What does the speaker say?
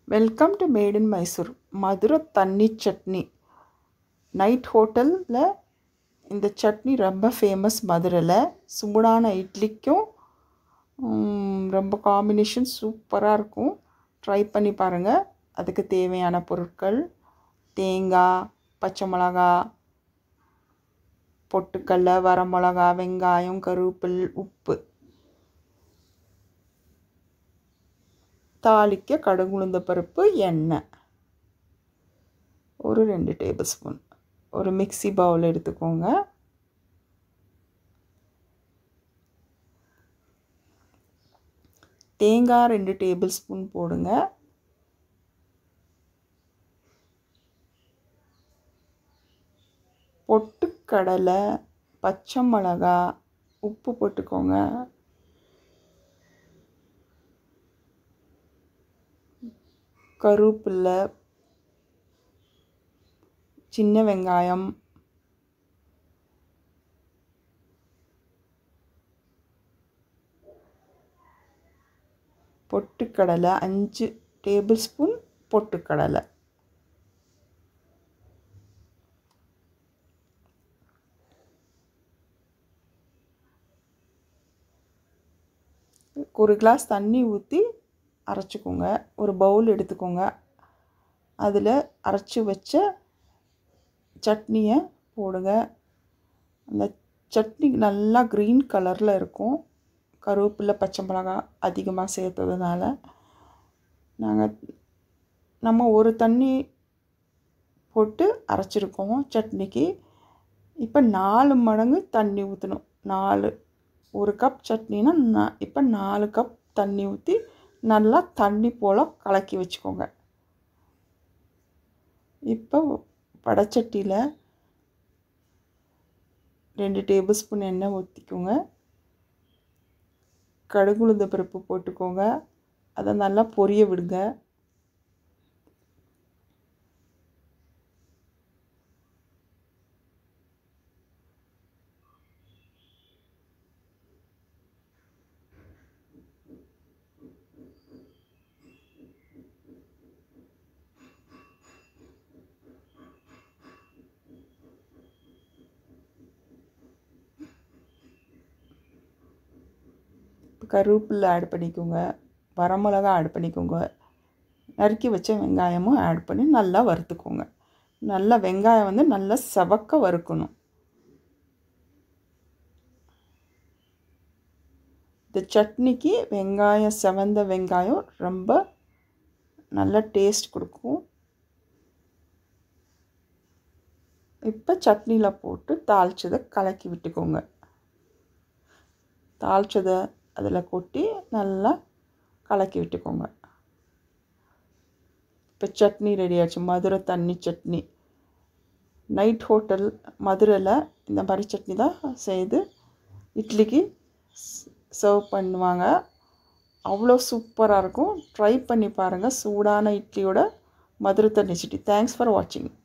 welcome to made in Mysore Madurai தண்ணி chutney night ஹோட்டலில் இந்த சட்னி ரொம்ப ஃபேமஸ் மதுரையில் சூடான இட்லிக்கும் ம், ரொம்ப காம்பினேஷன் சூப்பராக இருக்கும் ட்ரை பண்ணி பாருங்கள் அதுக்கு தேவையான பொருட்கள் தேங்காய் பச்சை மிளகா பொட்டுக்கடல வரமிளகா வெங்காயம் கருவேப்பில் உப்பு தாளிக்க கடுகு உளுந்த பருப்பு எண்ணெய் ஒரு ரெண்டு டேபிள் ஸ்பூன் ஒரு மிக்ஸி பவுல் எடுத்துக்கோங்க தேங்காய் ரெண்டு டேபிள் ஸ்பூன் போடுங்க பொட்டுக்கடலை பச்சை மிளகா உப்பு போட்டுக்கோங்க கருவேப்பில்லை சின்ன வெங்காயம் பொட்டுக்கடலை அஞ்சு டேபிள் ஸ்பூன் பொட்டுக்கடலை ஒரு கிளாஸ் தண்ணி ஊற்றி அரைச்சிக்கோங்க ஒரு பவுல் எடுத்துக்கோங்க அதில் அரைச்சி வச்ச சட்னியை போடுங்க அந்த சட்னி நல்லா க்ரீன் கலரில் இருக்கும் கருவேப்பிலை பச்சை மிளகா அதிகமாக சேர்த்ததுனால நாங்கள் நம்ம ஒரு தண்ணி போட்டு அரைச்சிருக்கோம் சட்னிக்கு இப்போ நாலு மடங்கு தண்ணி ஊற்றணும் நாலு ஒரு கப் சட்னினா நான் இப்போ நாலு கப் தண்ணி ஊற்றி நல்லா தண்ணி போல் கலக்கி வச்சுக்கோங்க இப்போ வடச்சட்டியில் ரெண்டு டேபிள் ஸ்பூன் எண்ணெய் ஊற்றிக்கோங்க கடுகு உளுந்த பருப்பு போட்டுக்கோங்க அதை நல்லா பொரிய விடுங்க கருவேப்பிலை ஆட் பண்ணிக்கோங்க வரமிளகா ஆட் பண்ணிக்கோங்க நறுக்கி வச்ச வெங்காயமும் ஆட் பண்ணி நல்லா வறுத்துக்கோங்க நல்லா வெங்காயம் வந்து நல்லா செவக்க வறுக்கணும் இந்த சட்னிக்கு வெங்காயம் செவந்த வெங்காயம் ரொம்ப நல்ல டேஸ்ட் கொடுக்கும் இப்போ சட்னியில் போட்டு தாளிச்சதை கலக்கி விட்டுக்கோங்க தாளிச்சதை அதில் கொட்டி நல்லா கலக்கி விட்டுக்கோங்க இப்போ சட்னி ரெடி ஆச்சு மதுரை தண்ணி சட்னி நைட் ஹோட்டல் மதுரையில் இந்த மாதிரி சட்னி தான் செய்து இட்லிக்கு சர்வ் பண்ணுவாங்க அவ்வளோ சூப்பராக இருக்கும் ட்ரை பண்ணி பாருங்கள் சூடான இட்லியோட மதுரை தண்ணி சட்னி தேங்க்ஸ் ஃபார் வாட்சிங்